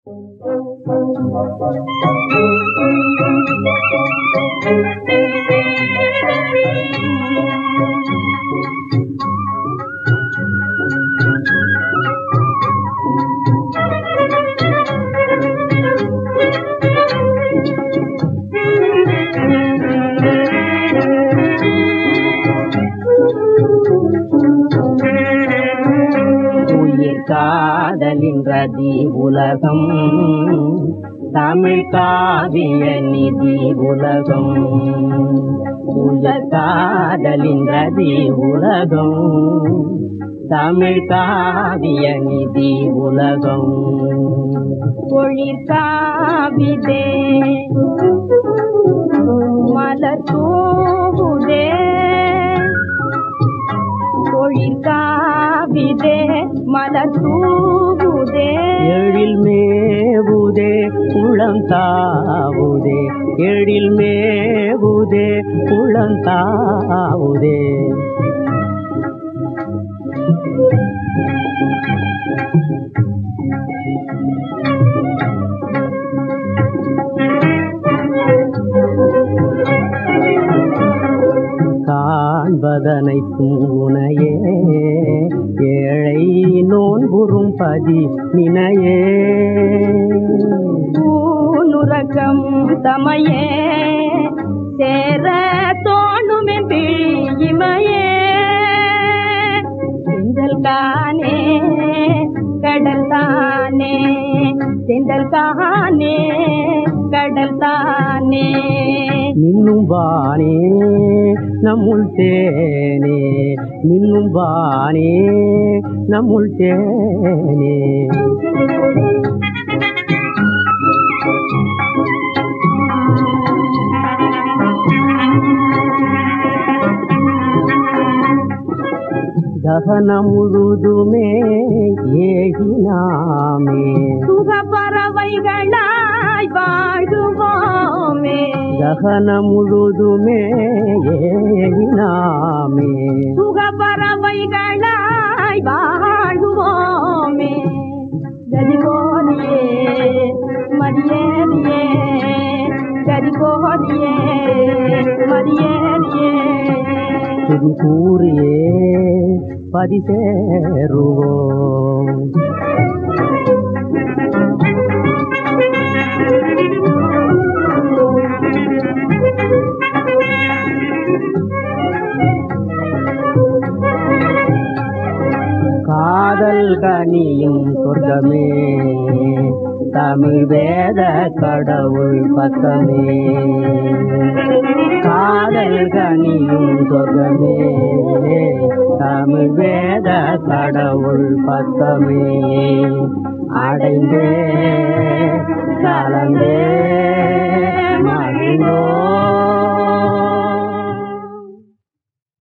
உயிர் காதலின் ரதி உலகம் தமிழ் காவிய நிதி உலகம் உயிர் காதலின் ரதி உலகம் தமிழ் காவிய நிதி உலகம் ஒளிர் காவிதே மலர் தூவுதே ஒளிர் காவிதே மலர் தூவுதே எழில் மேவுதே உளம் தாவுதே எழில் மேவுதே உளம் தாவுதே காண்பதனைக்கும் உனையே ஏழை நோன்புறும் பதி நினையே பூனுரகம் தமையே சேர தோணுமே பிழியுமையே செந்தல் தானே கடல் தானே செந்தல் தானே கடல் தானே மின்னும் வானே நம்முள் தேனே மின்னும் வானே நம்முள் தேனே தகனம் முழுதுமே ஏகினாமே சுக பறவைகளாய் வாழ்குவோமே தகனம் முழுதுமே ஏகினாமே சுக பறவைகளாய் வாழ்குவோமே கதிகோதியே மதியேறியே கதிகோதியே மதியேறியே துதி கூறியே பதிசேருவோம் காதல் கனியும் சொர்க்கமே தமிழ் வேத கடவுள் பக்கமே காதல் கனியும் சொர்க்கமே தமிழ் வேத கடவுள் பக்கமே அடைந்தே கலந்தே